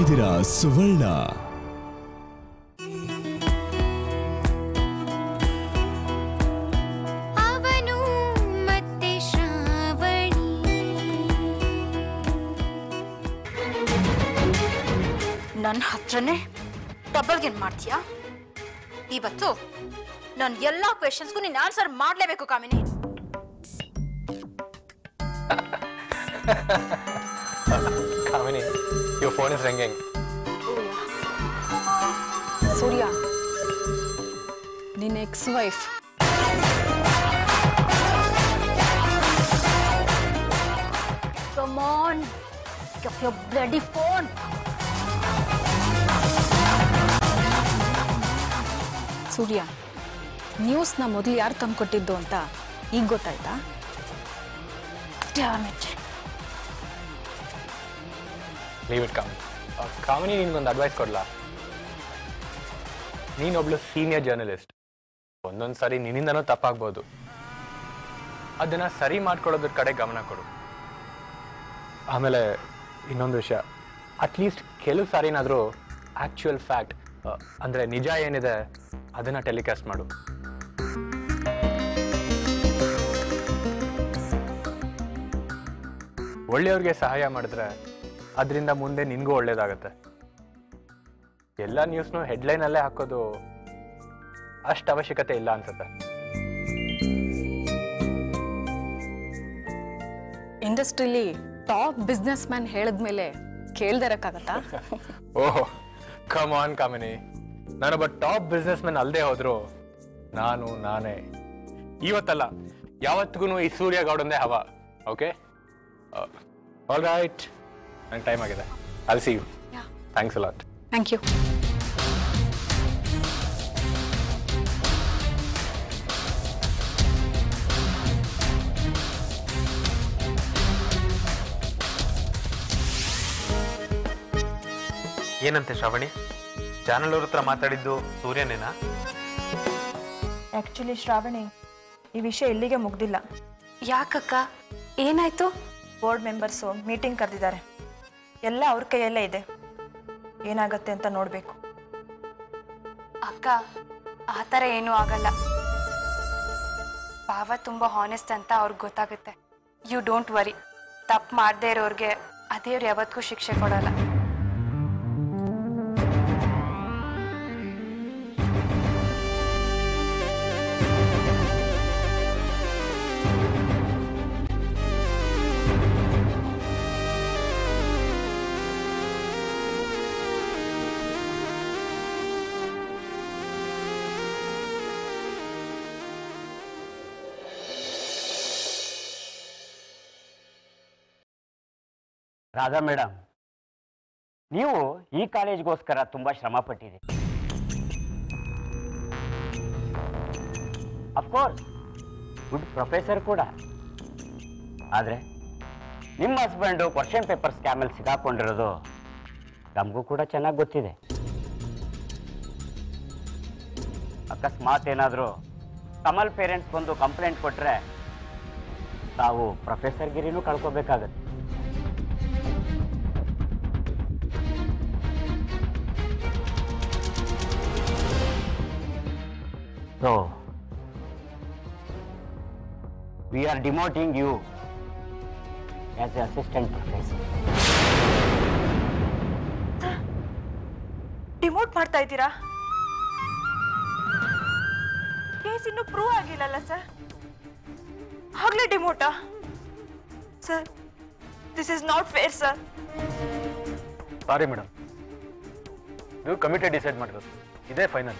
ಇದ್ದೀರಾ ಸುವರ್ಣ ಅವನು ಮತ್ತೆ ಶ್ರಾವಣಿ ನನ್ನ ಹತ್ರನೇ ಡಬಲ್ ಗೇಮ್ ಮಾಡ್ತೀಯಾ ಇವತ್ತು ನನ್ನ ಎಲ್ಲ ಕ್ವೆಶನ್ಸ್ಗೂ ನೀನು ಆನ್ಸರ್ ಮಾಡಲೇಬೇಕು Kamini Kamini your phone is ringing Surya ನಿನ್ನ ex wife Come on, get your bloody phone. Surya ನ್ಯೂಸ್ನ ಮೊದಲು ಯಾರು ತಂದ್ಕೊಟ್ಟಿದ್ದು ಅಂತ ಈಗ ಗೊತ್ತಾಯ್ತಾ Damn it. Leave it Kamini Kamini ನಿನ್ಗೊಂದು ಅಡ್ವೈಸ್ ಕೊಡ್ಲಾ ನೀನೊಬ್ಳು ಸೀನಿಯರ್ ಜರ್ನಲಿಸ್ಟ್ ಒಂದೊಂದು ಸಾರಿ ನಿನ್ನಿಂದನೂ ತಪ್ಪಾಗ್ಬೋದು ಅದನ್ನ ಸರಿ ಮಾಡ್ಕೊಳ್ಳೋದ್ರ ಕಡೆ ಗಮನ ಕೊಡು ಆಮೇಲೆ ಇನ್ನೊಂದು ವಿಷಯ ಅಟ್ಲೀಸ್ಟ್ ಕೆಲವು ಸಾರಿನಾದರೂ ಆಕ್ಚುಯಲ್ ಫ್ಯಾಕ್ಟ್ ಅಂದರೆ ನಿಜ ಏನಿದೆ ಅದನ್ನ ಟೆಲಿಕಾಸ್ಟ್ ಮಾಡು ಒಳ್ಳೆಯವ್ರಿಗೆ ಸಹಾಯ ಮಾಡಿದ್ರೆ ಅದರಿಂದ ಮುಂದೆ ನಿನಗೂ ಒಳ್ಳೇದಾಗತ್ತೆ ಎಲ್ಲ ನ್ಯೂಸ್ನು ಹೆಡ್ಲೈನಲ್ಲೇ ಹಾಕೋದು ಅಷ್ಟು ಅವಶ್ಯಕತೆ ಇಲ್ಲ ಅನ್ಸುತ್ತೆ ಇಂಡಸ್ಟ್ರಿಲಿ ಟಾಪ್ ಬಿಸ್ನೆಸ್ ಮ್ಯಾನ್ ಹೇಳಿದ್ಮೇಲೆ ಕೇಳ್ದೆ ಇರಕ್ಕಾಗತ್ತಾ ಓಹ್ ಕಮ್ ಆನ್ ಕಾಮಿನಿ ನಾನೊಬ್ಬ ಟಾಪ್ ಬಿಸ್ನೆಸ್ ಮ್ಯಾನ್ ಅಲ್ಲದೆ ಹೋದ್ರು ನಾನು ನಾನೇ ಇವತ್ತಲ್ಲ ಯಾವತ್ತಿಗೂ ಈ ಸೂರ್ಯ ಗೌಡಂದೇ ಹವಾ ಓಕೆ ಆಲ್ ರೈಟ್ ನಂಗೆ ಟೈಮ್ ಆಗಿದೆ ಅಲ್ಲಿ see you thanks a lot thank you ಏನಂತೆ ಶ್ರಾವಣಿ ಚಾನಲ್ ಅವ್ರ ಹತ್ರ ಮಾತಾಡಿದ್ದು ಸೂರ್ಯನೇನಾ ಆ್ಯಕ್ಚುಲಿ ಶ್ರಾವಣಿ ಈ ವಿಷಯ ಇಲ್ಲಿಗೆ ಮುಗ್ದಿಲ್ಲ ಯಾಕಕ್ಕ ಏನಾಯ್ತು ಬೋರ್ಡ್ ಮೆಂಬರ್ಸು ಮೀಟಿಂಗ್ ಕರೆದಿದ್ದಾರೆ ಎಲ್ಲ ಅವ್ರ ಕೈಯಲ್ಲೇ ಇದೆ ಏನಾಗತ್ತೆ ಅಂತ ನೋಡಬೇಕು ಅಕ್ಕ ಆ ಥರ ಏನೂ ಆಗಲ್ಲ ಭಾವ ತುಂಬ ಹಾನೆಸ್ಟ್ ಅಂತ ಅವ್ರಿಗೆ ಗೊತ್ತಾಗುತ್ತೆ ಯು ಡೋಂಟ್ ವರಿ ತಪ್ಪು ಮಾಡದೇ ಇರೋರಿಗೆ ಆ ದೇವ್ರು ಯಾವತ್ತಿಗೂ ಶಿಕ್ಷೆ ಕೊಡಲ್ಲ ರಾಧಾ ಮೇಡಮ್ ನೀವು ಈ ಕಾಲೇಜ್ಗೋಸ್ಕರ ತುಂಬ ಶ್ರಮ ಪಟ್ಟಿದೆ ಅಫ್ಕೋರ್ಸ್ ಗುಡ್ ಪ್ರೊಫೆಸರ್ ಕೂಡ ಆದರೆ ನಿಮ್ಮ ಹಸ್ಬೆಂಡು ಕ್ವಶನ್ ಪೇಪರ್ ಸ್ಕ್ಯಾಮಲ್ಲಿ ಸಿಗಾಕೊಂಡಿರೋದು ನಮಗೂ ಕೂಡ ಚೆನ್ನಾಗಿ ಗೊತ್ತಿದೆ ಅಕಸ್ಮಾತ್ ಏನಾದರೂ ಕಮಲ್ ಪೇರೆಂಟ್ಸ್ ಬಂದು ಕಂಪ್ಲೇಂಟ್ ಕೊಟ್ಟರೆ ತಾವು ಪ್ರೊಫೆಸರ್ ಗಿರಿನೂ ಕಳ್ಕೊಬೇಕಾಗತ್ತೆ So, we are demoting you as the assistant professor. Demote ಮಾಡ್ತಾ ಇದ್ದೀರಾ ಕೇಸ್ ಇನ್ನೂ ಪ್ರೂವ್ ಆಗಿಲ್ಲಲ್ಲ ಸರ್ ಆಗ್ಲೇ ಡಿಮೋಟಾ sir this is not fair sir sorry madam ನೀವು ಕಮಿಟಿ ಡಿಸೈಡ್ ಮಾಡಿರೋದು ಇದೇ ಫೈನಲ್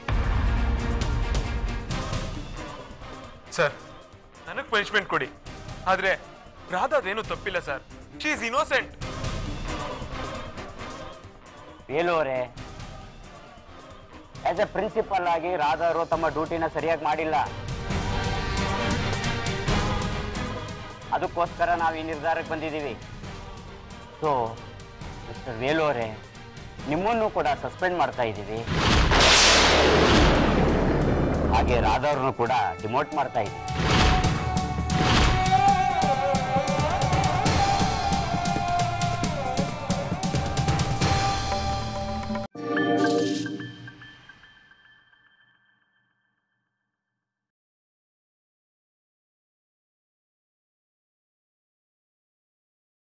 ಸರ್ ನನಗೆ ಪನಿಷ್ಮೆಂಟ್ ಕೊಡಿ ಆದ್ರೆ ರಾಧಾದೇನು ತಪ್ಪಿಲ್ಲ ಸರ್ ಶಿ ಇಸ್ ಇನೋಸೆಂಟ್ ಬೇಲೂರೇ ಆಸ್ ಎ ಪ್ರಿನ್ಸಿಪಲ್ ಆಗಿ ರಾಧಾರು ತಮ್ಮ ಡ್ಯೂಟಿನ ಸರಿಯಾಗಿ ಮಾಡಿಲ್ಲ ಅದಕ್ಕೋಸ್ಕರ ನಾವು ಈ ನಿರ್ಧಾರಕ್ಕೆ ಬಂದಿದ್ದೀವಿ ಸೊ ಮಿಸ್ಟರ್ ವೇಲುವರೇ ನಿಮ್ಮನ್ನು ಕೂಡ ಸಸ್ಪೆಂಡ್ ಮಾಡ್ತಾ ಇದ್ದೀವಿ ಹಾಗೆ ರಾಧಾವ್ರನ್ನು ಕೂಡ ಡಿಮೋಟ್ ಮಾಡ್ತಾ ಇದ್ದೀವಿ